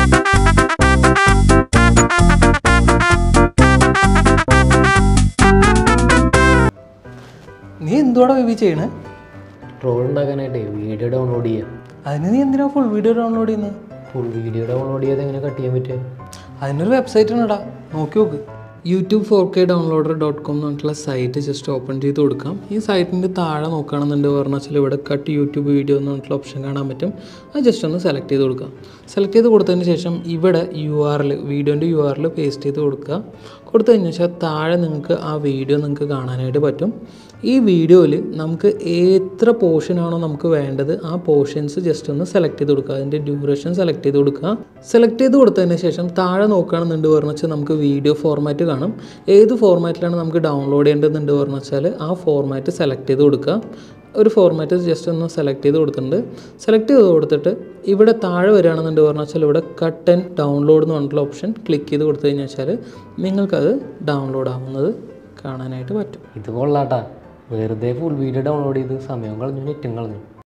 നീ എന്തുവാടാ ബേബി ചെയ്യണേ ട്രോൾ ഉണ്ടാക്കാനായിട്ടേ വീഡിയോ ഡൗൺലോഡ് ചെയ്യാം അതിന് നീ എന്തിനാ ഫുൾ വീഡിയോ ഡൗൺലോഡ് ചെയ്യുന്നത് ഫുൾ വീഡിയോ ഡൗൺലോഡ് ചെയ്ത് എങ്ങനെ കട്ട് ചെയ്യാൻ പറ്റുക അതിനൊരു വെബ്സൈറ്റ് ഉണ്ടടാ നോക്കി നോക്ക് YouTube four K downloader dot com എന്ന് പറഞ്ഞിട്ടുള്ള സൈറ്റ് ജസ്റ്റ് ഓപ്പൺ ചെയ്ത് കൊടുക്കാം ഈ സൈറ്റിൻ്റെ താഴെ നോക്കുകയാണെന്നുണ്ട് പറഞ്ഞാൽ വെച്ചാൽ ഇവിടെ കട്ട് യൂട്യൂബ് വീഡിയോ എന്ന് പറഞ്ഞിട്ടുള്ള ഓപ്ഷൻ കാണാൻ പറ്റും അത് ജസ്റ്റ് ഒന്ന് സെലക്ട് ചെയ്ത് കൊടുക്കാം സെലക്ട് ചെയ്ത് കൊടുത്തതിന് ശേഷം ഇവിടെ യു ആറിൽ വീഡിയോൻ്റെ യു ആറിൽ പേസ്റ്റ് ചെയ്ത് കൊടുക്കുക കൊടുത്തു കഴിഞ്ഞാൽ വെച്ചാൽ താഴെ നിങ്ങൾക്ക് ആ വീഡിയോ നിങ്ങൾക്ക് കാണാനായിട്ട് പറ്റും ഈ വീഡിയോയിൽ നമുക്ക് എത്ര പോർഷനാണോ നമുക്ക് വേണ്ടത് ആ പോർഷൻസ് ജസ്റ്റ് ഒന്ന് സെലക്ട് ചെയ്ത് കൊടുക്കുക അതിൻ്റെ ഡ്യൂറേഷൻ സെലക്ട് ചെയ്ത് കൊടുക്കുക സെലക്ട് ചെയ്ത് കൊടുത്തതിന് ശേഷം താഴെ നോക്കുകയാണെന്നുണ്ട് പറഞ്ഞു വെച്ചാൽ നമുക്ക് വീഡിയോ ഫോർമാറ്റ് കാണും ഏത് ഫോർമാറ്റിലാണ് നമുക്ക് ഡൗൺലോഡ് ചെയ്യേണ്ടതെന്നുണ്ട് പറഞ്ഞു വെച്ചാൽ ആ ഫോർമാറ്റ് സെലക്ട് ചെയ്ത് കൊടുക്കുക ഒരു ഫോർമാറ്റ് ജസ്റ്റ് ഒന്ന് സെലക്ട് ചെയ്ത് കൊടുത്തിട്ടുണ്ട് സെലക്ട് ചെയ്ത് കൊടുത്തിട്ട് ഇവിടെ താഴെ വരികയാണെന്നുണ്ട് പറഞ്ഞു വെച്ചാൽ ഇവിടെ കട്ട് ആൻഡ് ഡൗൺലോഡ് എന്ന് പറഞ്ഞിട്ടുള്ള ഓപ്ഷൻ ക്ലിക്ക് ചെയ്ത് കൊടുത്തു കഴിഞ്ഞാൽ വെച്ചാൽ നിങ്ങൾക്കത് ഡൗൺലോഡ് ആവുന്നത് കാണാനായിട്ട് പറ്റും ഇത് കൊള്ളാട്ടാ വെറുതെ ഫുൾ വീഡിയോ ഡൗൺലോഡ് ചെയ്ത് സമയം കളഞ്ഞു നെറ്റും കളഞ്ഞു